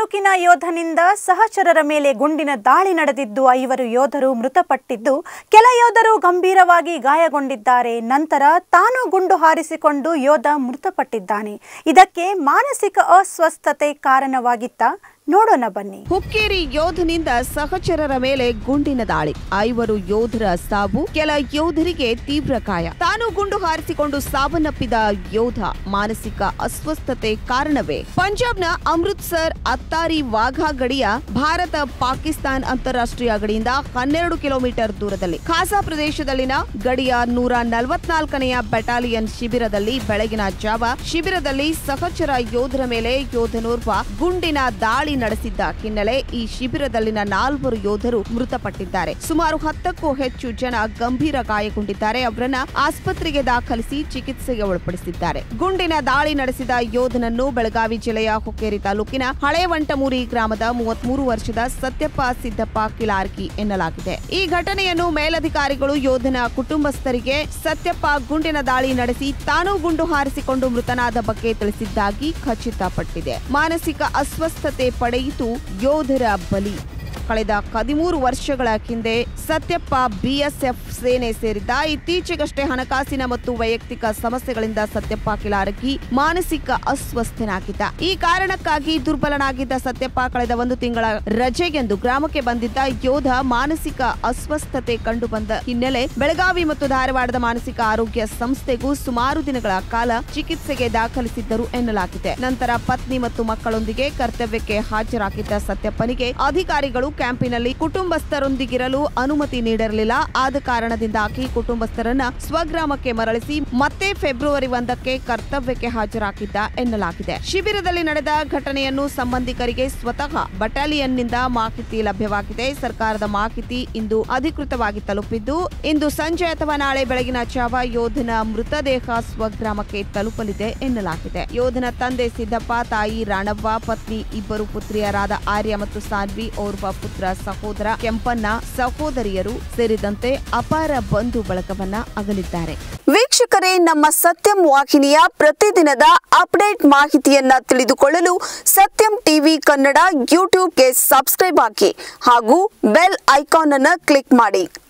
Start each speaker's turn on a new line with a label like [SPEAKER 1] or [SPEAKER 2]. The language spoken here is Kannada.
[SPEAKER 1] ತಾಲೂಕಿನ ಯೋಧನಿಂದ ಸಹಚರರ ಮೇಲೆ ಗುಂಡಿನ ದಾಳಿ ನಡೆದಿದ್ದು ಐವರು ಯೋಧರು ಮೃತಪಟ್ಟಿದ್ದು ಕೆಲ ಯೋಧರು ಗಂಭೀರವಾಗಿ ಗಾಯಗೊಂಡಿದ್ದಾರೆ ನಂತರ ತಾನು ಗುಂಡು ಹಾರಿಸಿಕೊಂಡು ಯೋಧ ಮೃತಪಟ್ಟಿದ್ದಾನೆ ಇದಕ್ಕೆ ಮಾನಸಿಕ ಅಸ್ವಸ್ಥತೆ ಕಾರಣವಾಗಿತ್ತ ನೋಡೋಣ ಬನ್ನಿ
[SPEAKER 2] ಹುಕ್ಕೇರಿ ಯೋಧನಿಂದ ಸಹಚರರ ಮೇಲೆ ಗುಂಡಿನ ದಾಳಿ ಐವರು ಯೋಧರ ಸಾವು ಕೆಲ ಯೋಧರಿಗೆ ತೀವ್ರ ಗಾಯ ತಾನು ಗುಂಡು ಹಾರಿಸಿಕೊಂಡು ಸಾವನ್ನಪ್ಪಿದ ಯೋಧ ಮಾನಸಿಕ ಅಸ್ವಸ್ಥತೆ ಕಾರಣವೇ ಪಂಜಾಬ್ನ ಅಮೃತ್ಸರ್ ಅತ್ತಾರಿ ವಾಘಾ ಗಡಿಯ ಭಾರತ ಪಾಕಿಸ್ತಾನ್ ಅಂತಾರಾಷ್ಟ್ರೀಯ ಗಡಿಯಿಂದ ಹನ್ನೆರಡು ಕಿಲೋಮೀಟರ್ ದೂರದಲ್ಲಿ ಖಾಸಾ ಪ್ರದೇಶದಲ್ಲಿನ ಗಡಿಯ ನೂರ ನಲವತ್ನಾಲ್ಕನೆಯ ಬೆಟಾಲಿಯನ್ ಶಿಬಿರದಲ್ಲಿ ಬೆಳಗಿನ ಜಾವ ಶಿಬಿರದಲ್ಲಿ ಸಹಚರ ಯೋಧರ ಮೇಲೆ ಯೋಧನೋರ್ವ ಗುಂಡಿನ ದಾಳಿ ನಡೆಸಿದ್ದ ಹಿನ್ನೆಲೆ ಈ ಶಿಬಿರದಲ್ಲಿನ ನಾಲ್ವರು ಯೋಧರು ಮೃತಪಟ್ಟಿದ್ದಾರೆ ಸುಮಾರು ಹತ್ತಕ್ಕೂ ಹೆಚ್ಚು ಜನ ಗಂಭೀರ ಗಾಯಗೊಂಡಿದ್ದಾರೆ ಅವರನ್ನ ಆಸ್ಪತ್ರೆಗೆ ದಾಖಲಿಸಿ ಚಿಕಿತ್ಸೆಗೆ ಒಳಪಡಿಸಿದ್ದಾರೆ ಗುಂಡಿನ ದಾಳಿ ನಡೆಸಿದ ಯೋಧನನ್ನು ಬೆಳಗಾವಿ ಜಿಲ್ಲೆಯ ಹುಕ್ಕೇರಿ ತಾಲೂಕಿನ ಹಳೆ ವಂಟಮೂರಿ ಗ್ರಾಮದ ಮೂವತ್ಮೂರು ವರ್ಷದ ಸತ್ಯಪ್ಪ ಸಿದ್ದಪ್ಪ ಕಿಲಾರ್ಕಿ ಎನ್ನಲಾಗಿದೆ ಈ ಘಟನೆಯನ್ನು ಮೇಲಧಿಕಾರಿಗಳು ಯೋಧನ ಕುಟುಂಬಸ್ಥರಿಗೆ ಸತ್ಯಪ್ಪ ಗುಂಡಿನ ದಾಳಿ ನಡೆಸಿ ತಾನೂ ಗುಂಡು ಹಾರಿಸಿಕೊಂಡು ಮೃತನಾದ ಬಗ್ಗೆ ತಿಳಿಸಿದ್ದಾಗಿ ಖಚಿತಪಟ್ಟಿದೆ ಮಾನಸಿಕ ಅಸ್ವಸ್ಥತೆ ಪಡೆಯಿತು ಯೋಧರ ಬಲಿ ಕಳೆದ ಹದಿಮೂರು ವರ್ಷಗಳ ಹಿಂದೆ ಸತ್ಯಪ್ಪ ಬಿಎಸ್ಎಫ್ ಸೇನೆ ಸೇರಿದ್ದ ಇತ್ತೀಚೆಗಷ್ಟೇ ಹಣಕಾಸಿನ ಮತ್ತು ವೈಯಕ್ತಿಕ ಸಮಸ್ಯೆಗಳಿಂದ ಸತ್ಯಪ್ಪ ಕಿಲಾರಕಿ ಮಾನಸಿಕ ಅಸ್ವಸ್ಥನಾಗಿದ್ದ ಈ ಕಾರಣಕ್ಕಾಗಿ ದುರ್ಬಲನಾಗಿದ್ದ ಸತ್ಯಪ್ಪ ಕಳೆದ ಒಂದು ತಿಂಗಳ ರಜೆಗೆಂದು ಗ್ರಾಮಕ್ಕೆ ಬಂದಿದ್ದ ಯೋಧ ಮಾನಸಿಕ ಅಸ್ವಸ್ಥತೆ ಕಂಡು ಬಂದ ಹಿನ್ನೆಲೆ ಬೆಳಗಾವಿ ಮತ್ತು ಧಾರವಾಡದ ಮಾನಸಿಕ ಆರೋಗ್ಯ ಸಂಸ್ಥೆಗೂ ಸುಮಾರು ದಿನಗಳ ಕಾಲ ಚಿಕಿತ್ಸೆಗೆ ದಾಖಲಿಸಿದ್ದರು ಎನ್ನಲಾಗಿದೆ ನಂತರ ಪತ್ನಿ ಮತ್ತು ಮಕ್ಕಳೊಂದಿಗೆ ಕರ್ತವ್ಯಕ್ಕೆ ಹಾಜರಾಗಿದ್ದ ಸತ್ಯಪ್ಪನಿಗೆ ಅಧಿಕಾರಿಗಳು ಕ್ಯಾಂಪಿನಲ್ಲಿ ಕುಟುಂಬಸ್ಥರೊಂದಿಗಿರಲು ಅನುಮತಿ ನೀಡಿರಲಿಲ್ಲ ಆದ ಕಾರಣದಿಂದಾಗಿ ಕುಟುಂಬಸ್ಥರನ್ನ ಸ್ವಗ್ರಾಮಕ್ಕೆ ಮರಳಿಸಿ ಮತ್ತೆ ಫೆಬ್ರವರಿ ಒಂದಕ್ಕೆ ಕರ್ತವ್ಯಕ್ಕೆ ಹಾಜರಾಗಿದ್ದ ಎನ್ನಲಾಗಿದೆ ಶಿಬಿರದಲ್ಲಿ ನಡೆದ ಘಟನೆಯನ್ನು ಸಂಬಂಧಿಕರಿಗೆ ಸ್ವತಃ ಬಟಾಲಿಯನ್ನಿಂದ ಮಾಹಿತಿ ಲಭ್ಯವಾಗಿದೆ ಸರ್ಕಾರದ ಮಾಹಿತಿ ಇಂದು ಅಧಿಕೃತವಾಗಿ ತಲುಪಿದ್ದು ಇಂದು ಸಂಜೆ ಅಥವಾ ನಾಳೆ ಬೆಳಗಿನ ಜಾವ ಯೋಧನ ಮೃತದೇಹ ಸ್ವಗ್ರಾಮಕ್ಕೆ ತಲುಪಲಿದೆ ಎನ್ನಲಾಗಿದೆ ಯೋಧನ ತಂದೆ ಸಿದ್ದಪ್ಪ ತಾಯಿ ರಾಣವ್ವ ಪತ್ನಿ ಇಬ್ಬರು ಪುತ್ರಿಯರಾದ ಆರ್ಯ ಮತ್ತು ಸಾನ್ವಿ ಓರ್ವ ಪುತ್ರ ಸಹೋದರ ಕೆಂಪನ್ನ ಸಹೋದರಿಯರು ಸೇರಿದಂತೆ ಅಪಾರ ಬಂಧು ಬಳಗವನ್ನ ಅಗಲಿದ್ದಾರೆ
[SPEAKER 3] ವೀಕ್ಷಕರೇ ನಮ್ಮ ಸತ್ಯಂ ವಾಹಿನಿಯ ಪ್ರತಿದಿನದ ಅಪ್ಡೇಟ್ ಮಾಹಿತಿಯನ್ನ ತಿಳಿದುಕೊಳ್ಳಲು ಸತ್ಯಂ ಟಿವಿ ಕನ್ನಡ ಯೂಟ್ಯೂಬ್ಗೆ ಸಬ್ಸ್ಕ್ರೈಬ್ ಹಾಕಿ ಹಾಗೂ ಬೆಲ್ ಐಕಾನ್ ಅನ್ನು ಕ್ಲಿಕ್ ಮಾಡಿ